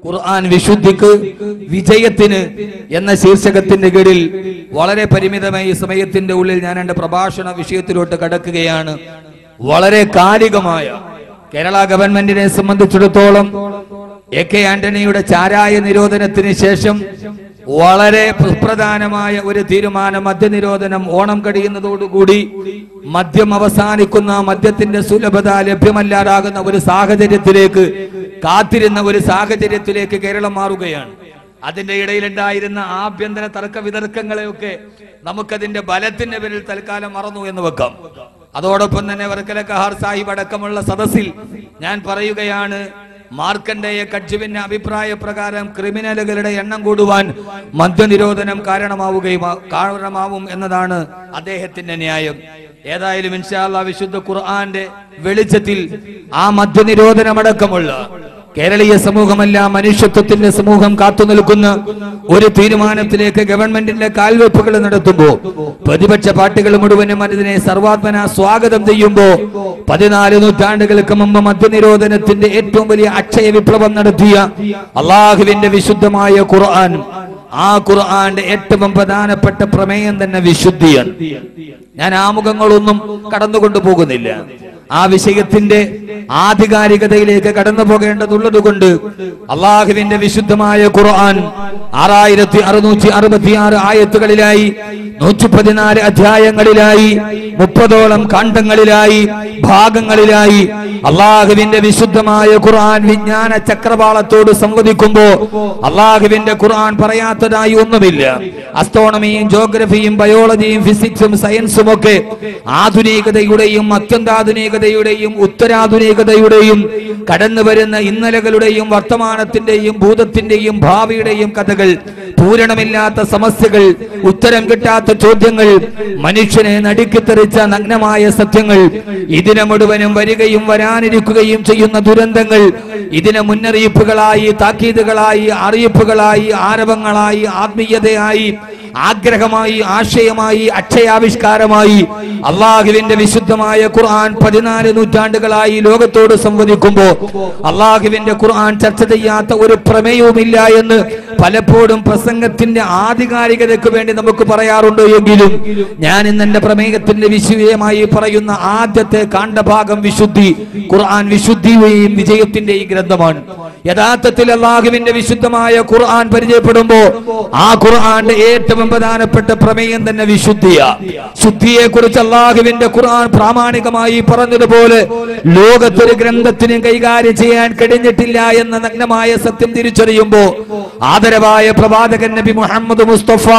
ഖുർആൻ വിശുദ്ധിക്ക് വിജയത്തിന് എന്ന ശീർഷകത്തിന്റെ കീഴിൽ വളരെ പരിമിതമായ ഈ സമയത്തിന്റെ ഉള്ളിൽ ഞാൻ എന്റെ പ്രഭാഷണ വിഷയത്തിലോട്ട് കടക്കുകയാണ് വളരെ കാലികമായ കേരള ഗവൺമെന്റിനെ സംബന്ധിച്ചിടത്തോളം എ കെ ആന്റണിയുടെ ചാരായ നിരോധനത്തിന് ശേഷം വളരെ സുപ്രധാനമായ ഒരു തീരുമാനം മദ്യനിരോധനം ഓണം കഴിയുന്നതോടുകൂടി മദ്യം അവസാനിക്കുന്ന മദ്യത്തിന്റെ സുലഭത ലഭ്യമല്ലാതാകുന്ന ഒരു സാഹചര്യത്തിലേക്ക് കാത്തിരുന്ന ഒരു സാഹചര്യത്തിലേക്ക് കേരളം മാറുകയാണ് അതിന്റെ ഇടയിലുണ്ടായിരുന്ന ആഭ്യന്തര തർക്ക വിതർക്കങ്ങളെയൊക്കെ നമുക്കതിന്റെ ബലത്തിന്റെ പേരിൽ തൽക്കാലം മറന്നു എന്ന് വെക്കാം അതോടൊപ്പം തന്നെ വർക്കല കഹാർ സാഹിബ് അടക്കമുള്ള സദസ്സിൽ ഞാൻ പറയുകയാണ് മാർക്കണ്ഡേയ കഡ്ജുവിന്റെ അഭിപ്രായ പ്രകാരം ക്രിമിനലുകളുടെ എണ്ണം കൂടുവാൻ മദ്യനിരോധനം കാരണമാവുകയും കാരണമാവും എന്നതാണ് അദ്ദേഹത്തിന്റെ ന്യായം ഏതായാലും ഇൻഷാല്ല വിശുദ്ധ ഖുർആന്റെ വെളിച്ചത്തിൽ ആ മദ്യനിരോധനമടക്കമുള്ള കേരളീയ സമൂഹമല്ല മനുഷ്യത്വത്തിന്റെ സമൂഹം കാത്തു നിൽക്കുന്ന ഒരു തീരുമാനത്തിലേക്ക് ഗവൺമെന്റിന്റെ കാൽവെപ്പുകൾ നടത്തുമ്പോ പ്രതിപക്ഷ പാർട്ടികൾ മുഴുവനും അതിനെ സർവാത്മന സ്വാഗതം ചെയ്യുമ്പോ പതിനാല് നൂറ്റാണ്ടുകൾക്ക് മുമ്പ് മദ്യനിരോധനത്തിന്റെ ഏറ്റവും വലിയ അക്ഷയ വിപ്ലവം നടത്തിയ അള്ളാഹുവിന്റെ വിശുദ്ധമായ ഖുർആൻ ആ ഖുർആന്റെ ഏറ്റവും പ്രധാനപ്പെട്ട പ്രമേയം തന്നെ വിശുദ്ധിയാണ് ഞാൻ ആമുഖങ്ങളൊന്നും കടന്നുകൊണ്ടു പോകുന്നില്ല ആ വിഷയത്തിന്റെ ആധികാരികതയിലേക്ക് കടന്നു പോകേണ്ടതുള്ളത് കൊണ്ട് അള്ളാഹുവിന്റെ വിശുദ്ധമായ ഖുർആൻ ആറായിരത്തി അറുന്നൂറ്റി അറുപത്തി ആറ് ആയത്തുകളിലായി നൂറ്റി പതിനാല് അധ്യായങ്ങളിലായി മുപ്പതോളം ഖണ്ഡങ്ങളിലായി ഭാഗങ്ങളിലായി അള്ളാഹുവിന്റെ വിശുദ്ധമായ ഖുർആൻ വിജ്ഞാന ചക്രവാളത്തോട് സംവദിക്കുമ്പോ അള്ളാഹുവിന്റെ ഖുർആൻ പറയാത്തതായി ഒന്നുമില്ല അസ്ട്രോണമിയും ജോഗ്രഫിയും ബയോളജിയും ഫിസിക്സും സയൻസും ഒക്കെ ആധുനികതയുടെയും അത്യന്താധുനികതയുടെയും ഉത്തരാധുനികതയുടെയും കടന്നു വരുന്ന ഇന്നലകളുടെയും വർത്തമാനത്തിന്റെയും ഭൂതത്തിന്റെയും ഭാവിയുടെയും കഥകൾ പൂരണമില്ലാത്ത സമസ്യകൾ ഉത്തരം കിട്ടാത്ത ചോദ്യങ്ങൾ മനുഷ്യനെ നടുക്കിത്തെറിച്ച നഗ്നമായ സത്യങ്ങൾ ഇതിനെ മുഴുവനും വരികയും വരാനിരിക്കുകയും ചെയ്യുന്ന ദുരന്തങ്ങൾ ഇതിനെ മുന്നറിയിപ്പുകളായി താക്കീതുകളായി അറിയിപ്പുകളായി ആരവങ്ങളായി ആത്മീയതയായി ആഗ്രഹമായി ആശയമായി അക്ഷയാവിഷ്കാരമായി അള്ളാഹുവിന്റെ വിശുദ്ധമായ ഖുർആൻ പതിനാല് നൂറ്റാണ്ടുകളായി ലോകത്തോട് സംവദിക്കുമ്പോ അള്ളാഹുവിന്റെ ഖുർആൻ ചർച്ച ചെയ്യാത്ത ഒരു പ്രമേയവുമില്ല എന്ന് പലപ്പോഴും പ്രസംഗത്തിന്റെ ആധികാരികതയ്ക്ക് വേണ്ടി നമുക്ക് പറയാറുണ്ട് എങ്കിലും ഞാൻ ഇന്ന് എന്റെ പ്രമേയത്തിന്റെ വിഷയമായി പറയുന്ന ആദ്യത്തെ കാണ്ഡഭാഗം വിശുദ്ധി ഖുർആൻ വിശുദ്ധിയുടെയും വിജയത്തിന്റെയും ഗ്രന്ഥമാണ് യഥാർത്ഥത്തിൽ അള്ളാഹുവിന്റെ വിശുദ്ധമായ ഖുർആൻ പരിചയപ്പെടുമ്പോ ആ ഖുർആന്റെ ഏറ്റവും പ്രധാനപ്പെട്ട പ്രമേയം തന്നെ വിശുദ്ധിയ ശുദ്ധിയെ കുറിച്ച് അള്ളാഹുവിന്റെ ഖുർആൻ പ്രാമാണികമായി പറഞ്ഞതുപോലെ ലോകത്തൊരു ഗ്രന്ഥത്തിനും കൈകാര്യം ചെയ്യാൻ കഴിഞ്ഞിട്ടില്ല എന്ന നഗ്നമായ സത്യം തിരിച്ചറിയുമ്പോ ആദരവായ പ്രവാചകൻ നബി മുഹമ്മദ് മുസ്തഫ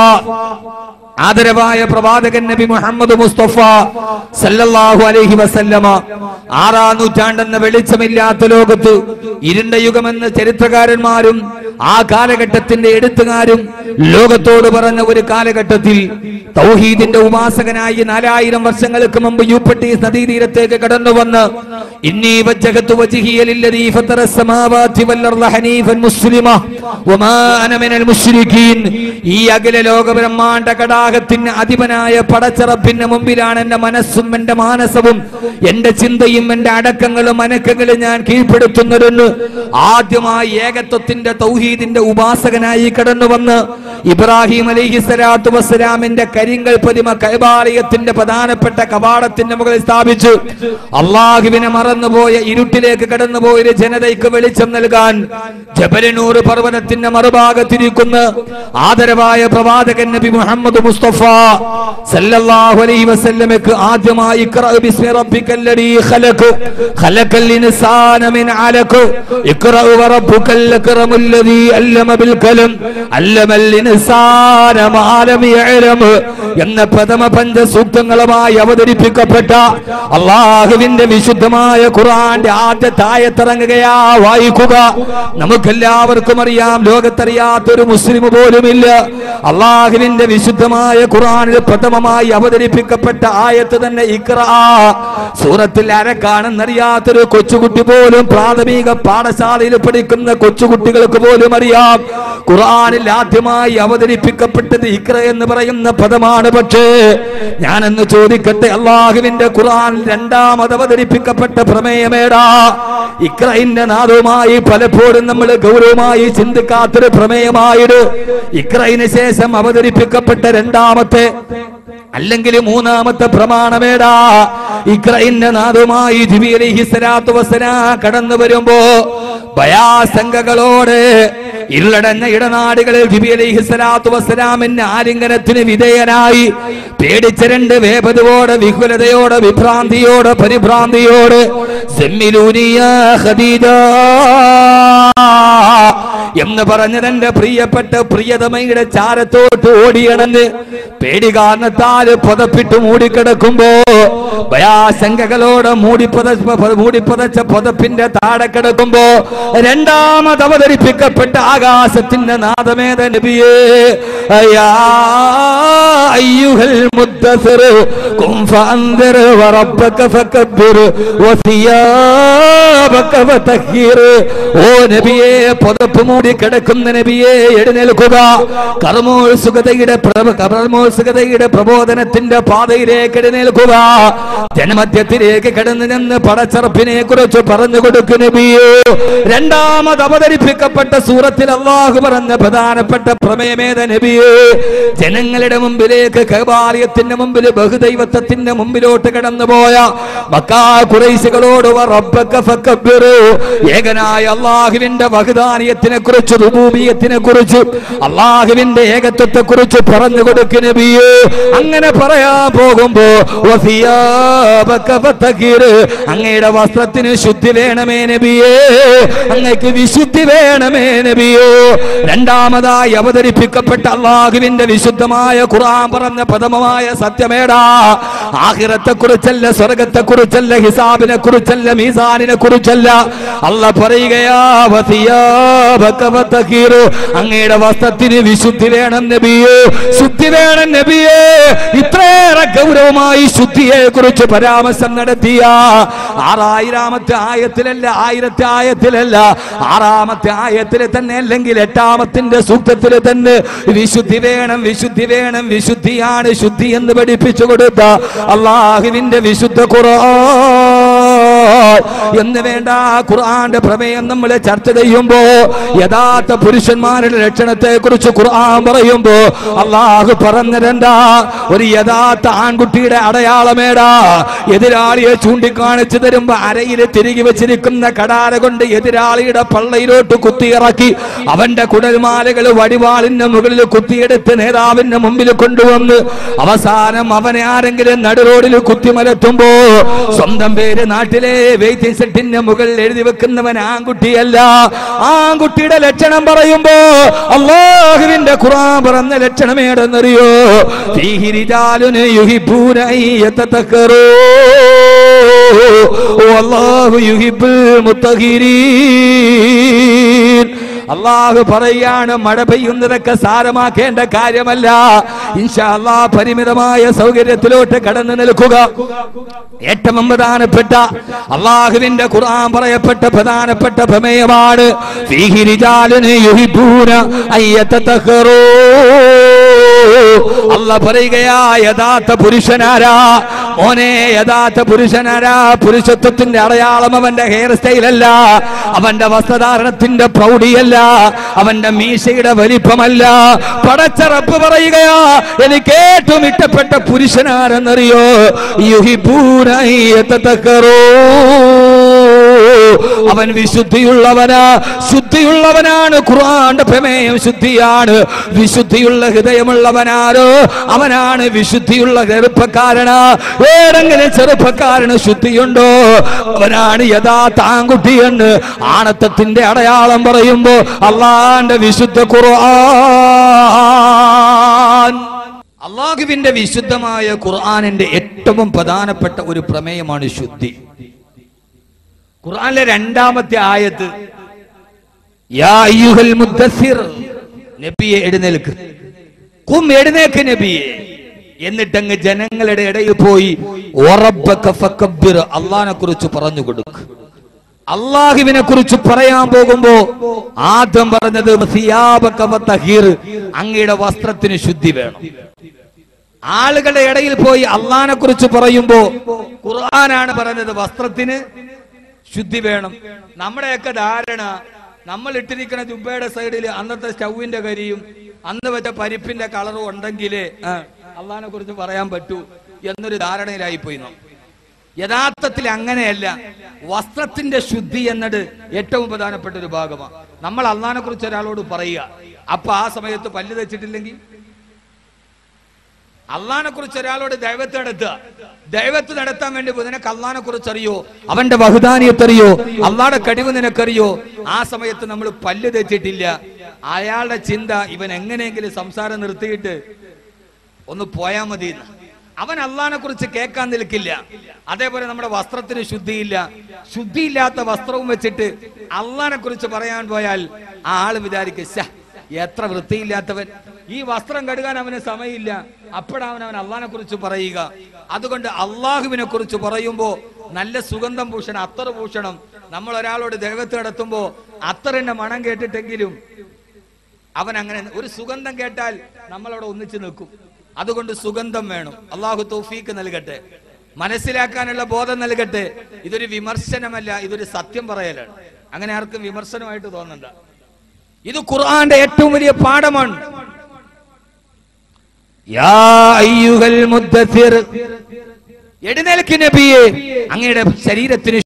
ആദരവായ പ്രവാചകൻ നബി മുഹമ്മദ് മുസ്തഫ സല്ലല്ലാഹു അലൈഹി വസല്ലമ ആറാം നൂറ്റാണ്ടെന്ന വെളിച്ചമില്ലാത്ത ലോകത്ത് ഇരുണ്ട യുഗമെന്ന് ചരിത്രകാരന്മാരും ആ കാലഘട്ടത്തിന്റെ എഴുത്തുകാരും ലോകത്തോട് പറഞ്ഞ ഒരു കാലഘട്ടത്തിൽ തൗഹീദിന്റെ ഉപാസകനായി നാലായിരം വർഷങ്ങൾക്ക് മുമ്പ് യൂപ്പട്ടീസ് നദീതീരത്തേക്ക് കടന്നു വന്ന് ഇന്നി വജ്ജഹത്തു വജ്ഹിയ ലില്ലദീ ഫതറ السماوات والارض حنيفا مسلما وما انا من المشركين ഈ അഖില ലോക ബ്രഹ്മാണ്ട കടാകത്തിന് അധിപനായ പടച്ചറപ്പിന്റെ മുമ്പിലാണ് എന്റെ മനസ്സും എന്റെ മാനസവും എന്റെ ചിന്തയും എന്റെ അടക്കങ്ങളും അനക്കങ്ങളും ഞാൻ കീഴ്പ്പെടുത്തുന്നതെന്ന് ആദ്യമായി ഏകത്വത്തിന്റെ തൗഹീദിന്റെ ഉപാസകനായി കടന്നു വന്ന് ഇബ്രാഹിം അലൈഹി സ്വലാത്തു വസ്സലാമിന്റെ കരിങ്കൽ പ്രതിമ കൈബാലയത്തിന്റെ പ്രധാനപ്പെട്ട കവാടത്തിന്റെ മുകളിൽ സ്ഥാപിച്ചു അള്ളാഹുവിനെ മറന്നുപോയ ഇരുട്ടിലേക്ക് കടന്നുപോയ ഒരു ജനതയ്ക്ക് വെളിച്ചം നൽകാൻ ജബലനൂർ പർവ്വതത്തിന്റെ മറുഭാഗത്തിരിക്കുന്ന ആദരവായ പ്രവാചകൻ നബി മുഹമ്മദ് മുസ്തഫ സല്ലല്ലാഹു അലൈഹി വസല്ലമക്ക് ആദ്യമായി ഇഖ്റ ബിസ്മി റബ്ബിക്കൽ ലദീ ഖലഖ് ഖലഖൽ ഇൻസാന മിൻ അലഖ് ഇഖ്റ വറബ്ബുക്കൽ അക്റമുൽ ലദീ അല്ലമ ബിൽ കലം അല്ലമൽ ഇൻസാന മാ ലം യഅലം എന്ന പ്രഥമ പഞ്ച സൂക്തങ്ങളുമായി അവതരിപ്പിക്കപ്പെട്ട അള്ളാഹുവിന്റെ വിശുദ്ധമായ ഖുർആന്റെ ആദ്യത്തെ ആയത്തിറങ്ങുകയാ വായിക്കുക നമുക്കെല്ലാവർക്കും അറിയാം ലോകത്തറിയാത്തൊരു മുസ്ലിം പോലുമില്ല അള്ളാഹുവിന്റെ വിശുദ്ധമായ ഖുർആനിൽ പ്രഥമമായി അവതരിപ്പിക്കപ്പെട്ട ആയത്ത് തന്നെ ഇക്ര സൂറത്തിൽ അരക്കാണെന്നറിയാത്തൊരു കൊച്ചുകുട്ടി പോലും പ്രാഥമിക പാഠശാലയിൽ പഠിക്കുന്ന കൊച്ചുകുട്ടികൾക്ക് പോലും അറിയാം ഖുർആനിൽ ആദ്യമായി അവതരിപ്പിക്കപ്പെട്ടത് ഇക്ര എന്ന് പറയുന്ന പദമാണ് പക്ഷേ ഞാനെന്ന് ചോദിക്കട്ടെ അള്ളാഹുവിന്റെ ഖുർആൻ രണ്ടാമത് അവതരിപ്പിക്കപ്പെട്ട പ്രമേയമേടാ ഇക്രയിന്റെ നാദവുമായി പലപ്പോഴും നമ്മൾ ഗൗരവമായി ചിന്തിക്കാത്തൊരു പ്രമേയമായിട്ട് ഇക്രയിന് ശേഷം അവതരിപ്പിക്കപ്പെട്ട രണ്ടാമത്തെ അല്ലെങ്കിൽ മൂന്നാമത്തെ പ്രമാണമേടാ ഇക്രയിന്റെ നാദുമായി ജിബി അലൈഹി സ്വലാത്തു വസ്സലാ കടന്നു വരുമ്പോ ഭയാശങ്കകളോട് ഇരുളടഞ്ഞ ഇടനാടുകളിൽ ജിബി അലൈഹി സ്വലാത്തു വസ്സലാമിന്റെ ആലിംഗനത്തിന് വിധേയനായി പേടിച്ച രണ്ട് വേപതുവോടെ വിഹുലതയോടെ വിഭ്രാന്തിയോടെ പരിഭ്രാന്തിയോട് സെമ്മിലൂനിയ ഖദീജ എന്ന് പറഞ്ഞതെന്റെ പ്രിയപ്പെട്ട പ്രിയതമയുടെ ചാരത്തോട്ട് ഓടിയണന്ന് പേടി കാരണത്താൽ പുതപ്പിട്ട് മൂടിക്കിടക്കുമ്പോ ഭയാശങ്കകളോടെ മൂടിപ്പത മൂടിപ്പതച്ച പുതപ്പിന്റെ താഴെ കിടക്കുമ്പോ രണ്ടാമത് അവതരിപ്പിക്കപ്പെട്ട ആകാശത്തിന്റെ നാദമേത നബിയേ അയ്യാ അയ്യുഹൽ മുദ്ദസിർ ഖും ഫഅൻദിർ വറബ്ബക ഫകബ്ബിർ വസിയാബക ഫതഹീർ ഓ നബിയേ പുതപ്പ് മൂടി കിടക്കുന്ന നബിയെ എഴുന്നേൽക്കുക കർമ്മോത്സുകതയുടെ പ്രഭ- കർമ്മോത്സുകതയുടെ പ്രബോധനത്തിന്റെ പാതയിലേക്ക് എഴുന്നേൽക്കുക ജനമധ്യത്തിലേക്ക് കടന്നു നിന്ന് പടച്ചറപ്പിനെ കുറിച്ച് പറഞ്ഞു കൊടുക്കും നബിയെ രണ്ടാമത് അവതരിപ്പിക്കപ്പെട്ട സൂറത്തിൽ അള്ളാഹു പറഞ്ഞ പ്രധാനപ്പെട്ട പ്രമേയമേത നബിയെ ജനങ്ങളുടെ മുമ്പിലേക്ക് കൈബാലയത്തിന്റെ മുമ്പിൽ ബഹുദൈവത്വത്തിന്റെ മുമ്പിലോട്ട് കടന്നുപോയ മക്കാ കുറൈശികളോട് റബ്ബക ഫക്കബ്ബിറു ഏകനായ അള്ളാഹുവിന്റെ വഹദാനിയത്തിനെ കുറിച്ച് റുബൂബിയത്തിനെ കുറിച്ച് അള്ളാഹുവിന്റെ ഏകത്വത്തെ കുറിച്ച് പറഞ്ഞു കൊടുക്കും നബിയെ അങ്ങനെ പറയാൻ പോകുമ്പോ വസിയാബക ഫതഖീർ അങ്ങയുടെ വസ്ത്രത്തിന് ശുദ്ധി വേണമേ നബിയേ അങ്ങക്ക് വിശുദ്ധി വേണമേ നബിയോ രണ്ടാമതായി അവതരിപ്പിക്കപ്പെട്ട അള്ളാഹുവിന്റെ വിശുദ്ധമായ ഖുർആൻ പറഞ്ഞ പ്രഥമമായ സത്യമേടാ ആഹിറത്തെ കുറിച്ചല്ല സ്വർഗത്തെ കുറിച്ചല്ല ഹിസാബിനെ കുറിച്ചല്ല മീസാനിനെ കുറിച്ചല്ല അല്ല പറയുകയാ വസിയാബക ഫതഖീർ അങ്ങയുടെ വസ്ത്രത്തിന് വിശുദ്ധി വേണം നബിയോ ശുദ്ധി വേണം നബിയേ ഇത്രയേറെ ഗൗരവമായി ശുദ്ധിയെ കുറിച്ച് പരാമർശം നടത്തിയ ആറായിരാമത്തെ ആയത്തിലല്ല ആയിരത്തെ ആയത്തിലല്ല ആറാമത്തെ ആയത്തിൽ തന്നെ അല്ലെങ്കിൽ എട്ടാമത്തിന്റെ സൂക്തത്തിൽ തന്നെ വിശുദ്ധി വേണം വിശുദ്ധി വേണം വിശുദ്ധിയാണ് ശുദ്ധി എന്ന് പഠിപ്പിച്ചു കൊടുത്ത അള്ളാഹുവിന്റെ വിശുദ്ധ ഖുർആൻ എന്ന് വേണ്ട ഖുർആന്റെ പ്രമേയം നമ്മൾ ചർച്ച ചെയ്യുമ്പോ യഥാർത്ഥ പുരുഷന്മാരുടെ ലക്ഷണത്തെ കുറിച്ച് ഖുർആൻ പറയുമ്പോ അള്ളാഹു പറഞ്ഞിരണ്ടാ ഒരു യഥാർത്ഥ ആൺകുട്ടിയുടെ അടയാളമേടാ എതിരാളിയെ ചൂണ്ടിക്കാണിച്ചു തരുമ്പോ അരയിൽ തിരികെ വെച്ചിരിക്കുന്ന കടാര കൊണ്ട് എതിരാളിയുടെ പള്ളയിലോട്ട് കുത്തിയിറക്കി അവന്റെ കുടൽമാലകൾ വടിവാളിന്റെ മുകളിൽ കുത്തിയെടുത്ത് നേതാവിന്റെ മുമ്പിൽ കൊണ്ടുവന്ന് അവസാനം അവനെ ആരെങ്കിലും നടുറോഡിൽ കുത്തിമലത്തുമ്പോ സ്വന്തം പേര് നാട്ടിലെ വെയിറ്റിംഗ് സെറ്റിന്റെ മുകളിൽ എഴുതി വെക്കുന്നവൻ ആൺകുട്ടിയല്ല ആൺകുട്ടിയുടെ ലക്ഷണം പറയുമ്പോ അള്ളാഹുവിന്റെ ഖുറാൻ പറഞ്ഞ ലക്ഷണം ഏടെന്നറിയോ ഫീഹി റിജാലുൻ യുഹിബ്ബൂന അൻ യതതക്കറൂ വല്ലാഹു യുഹിബ്ബുൽ മുത്തഹിരീൻ അള്ളാഹു പറയാണ് മഴ പെയ്യുന്നതൊക്കെ സാരമാക്കേണ്ട കാര്യമല്ല ഇൻഷാ അല്ലാ പരിമിതമായ സൗകര്യത്തിലോട്ട് കടന്നു നിൽക്കുക ഏറ്റവും പ്രധാനപ്പെട്ട അള്ളാഹുവിന്റെ ഖുർആൻ പറയപ്പെട്ട പ്രധാനപ്പെട്ട പ്രമേയമാണ് ഫീഹി റിജാലുൻ യുഹിബ്ബൂന അൻ യതതഖറൂ അല്ല പറയുകയാ യഥാർത്ഥ പുരുഷനാരാ മോനെ യഥാർത്ഥ പുരുഷനാരാ പുരുഷത്വത്തിന്റെ അടയാളം അവന്റെ ഹെയർ സ്റ്റൈലല്ല അവന്റെ വസ്ത്രധാരണത്തിന്റെ പ്രൗഢിയല്ല അവന്റെ മീശയുടെ വലിപ്പമല്ല പടച്ചറപ്പ് പറയുകയാ എനിക്ക് ഏറ്റവും ഇഷ്ടപ്പെട്ട പുരുഷനാരെന്നറിയോ യുഹിബൂനോ അവൻ വിശുദ്ധിയുള്ളവനാ ശുദ്ധിയുള്ളവനാണ് ഖുർആന്റെ പ്രമേയം ശുദ്ധിയാണ് വിശുദ്ധിയുള്ള ഹൃദയമുള്ളവനാരോ അവനാണ് വിശുദ്ധിയുള്ള ചെറുപ്പക്കാരനാ ഏതെങ്കിലും ചെറുപ്പക്കാരന് ശുദ്ധിയുണ്ടോ അവനാണ് യഥാർത്ഥ ആൺകുട്ടിയെന്ന് ആണത്തത്തിന്റെ അടയാളം പറയുമ്പോ അള്ളാന്റെ വിശുദ്ധ ഖുർആൻ അള്ളാഹുവിന്റെ വിശുദ്ധമായ ഖുർആനിന്റെ ഏറ്റവും പ്രധാനപ്പെട്ട ഒരു പ്രമേയമാണ് ശുദ്ധി ഖുർആനിലെ രണ്ടാമത്തെ ആയത്ത് യാ അയ്യുഹൽ മുദ്ദസ്സിർ നബിയെ എഴുന്നേൽക്ക് കും എഴുന്നേക്ക് നബിയെ എന്നിട്ടങ്ങ് ജനങ്ങളുടെ ഇടയിൽ പോയി ഒറബ്ബക ഫക്കബ്ബിർ അള്ളാഹിനെ കുറിച്ച് പറഞ്ഞു കൊടുക്ക് അള്ളാഹുവിനെ കുറിച്ച് പറയാൻ പോകുമ്പോ ആദ്യം പറഞ്ഞത് സിയാബക വത്തഹീർ. അങ്ങയുടെ വസ്ത്രത്തിന് ശുദ്ധി വേണം ആളുകളുടെ ഇടയിൽ പോയി അള്ളഹാനെ കുറിച്ച് പറയുമ്പോ ഖുർആനാണ് പറഞ്ഞത് വസ്ത്രത്തിന് ശുദ്ധി വേണം നമ്മുടെയൊക്കെ ധാരണ നമ്മൾ ഇട്ടിരിക്കുന്ന ജുബയുടെ സൈഡിൽ അന്നത്തെ സ്റ്റൗവിന്റെ കരിയും അന്ന് വെച്ച പരിപ്പിന്റെ കളറും ഉണ്ടെങ്കിലേ അള്ളഹാനെ കുറിച്ച് പറയാൻ പറ്റൂ എന്നൊരു ധാരണയിലായി പോയി നാം യഥാർത്ഥത്തിൽ അങ്ങനെയല്ല വസ്ത്രത്തിന്റെ ശുദ്ധി എന്നത് ഏറ്റവും പ്രധാനപ്പെട്ട ഒരു ഭാഗമാണ് നമ്മൾ അള്ളഹാനെ കുറിച്ച് ഒരാളോട് പറയുക അപ്പൊ ആ സമയത്ത് പല്ല് തെച്ചിട്ടില്ലെങ്കിൽ അള്ളഹാനെ കുറിച്ച് ഒരാളോട് ദൈവത്തെ നടത്തുക ദൈവത്ത് നടത്താൻ വേണ്ടി പോ- നിനക്ക് അള്ളഹാനെ കുറിച്ച് അറിയോ അവന്റെ ബഹുദാനിയത്തറിയോ അള്ളാടെ കഴിവ് നിനക്കറിയോ ആ സമയത്ത് നമ്മൾ പല്ല് തെച്ചിട്ടില്ല അയാളുടെ ചിന്ത ഇവൻ എങ്ങനെയെങ്കിലും സംസാരം നിർത്തിയിട്ട് ഒന്ന് പോയാ മതി എന്ന്. അവൻ അള്ളഹാനെ കുറിച്ച് കേൾക്കാൻ നിൽക്കില്ല അതേപോലെ നമ്മുടെ വസ്ത്രത്തിന് ശുദ്ധിയില്ല ശുദ്ധിയില്ലാത്ത വസ്ത്രവും വെച്ചിട്ട് അള്ളഹാനെ കുറിച്ച് പറയാൻ പോയാൽ ആ ആള് വിചാരിക്കും "ശ്ശ, എത്ര വൃത്തിയില്ലാത്തവൻ ഈ വസ്ത്രം കഴുകാൻ അവന് സമയമില്ല അപ്പോഴവൻ അവൻ അള്ളഹാനെ കുറിച്ച് പറയുക അതുകൊണ്ട് അള്ളാഹുവിനെ കുറിച്ച് പറയുമ്പോ നല്ല സുഗന്ധം ഭൂഷണം അത്തർ ഭൂഷണം നമ്മൾ ഒരാളോട് ദൈവത്തെ നടത്തുമ്പോ അത്തറിന്റെ മണം കേട്ടിട്ടെങ്കിലും അവൻ അങ്ങനെ ഒരു സുഗന്ധം കേട്ടാൽ നമ്മളവിടെ ഒന്നിച്ചു നിൽക്കും അതുകൊണ്ട് സുഗന്ധം വേണം അള്ളാഹു തൗഫീക്ക് നൽകട്ടെ മനസ്സിലാക്കാനുള്ള ബോധം നൽകട്ടെ ഇതൊരു വിമർശനമല്ല ഇതൊരു സത്യം പറയലാണ് അങ്ങനെ ആർക്കും വിമർശനമായിട്ട് തോന്നണ്ട ഇത് ഖുർആന്റെ ഏറ്റവും വലിയ പാഠമാണ് യാ അയ്യുഹൽ മുദ്ദസിർ എഴുന്നേൽക്ക് നബിയെ അങ്ങയുടെ ശരീരത്തിന്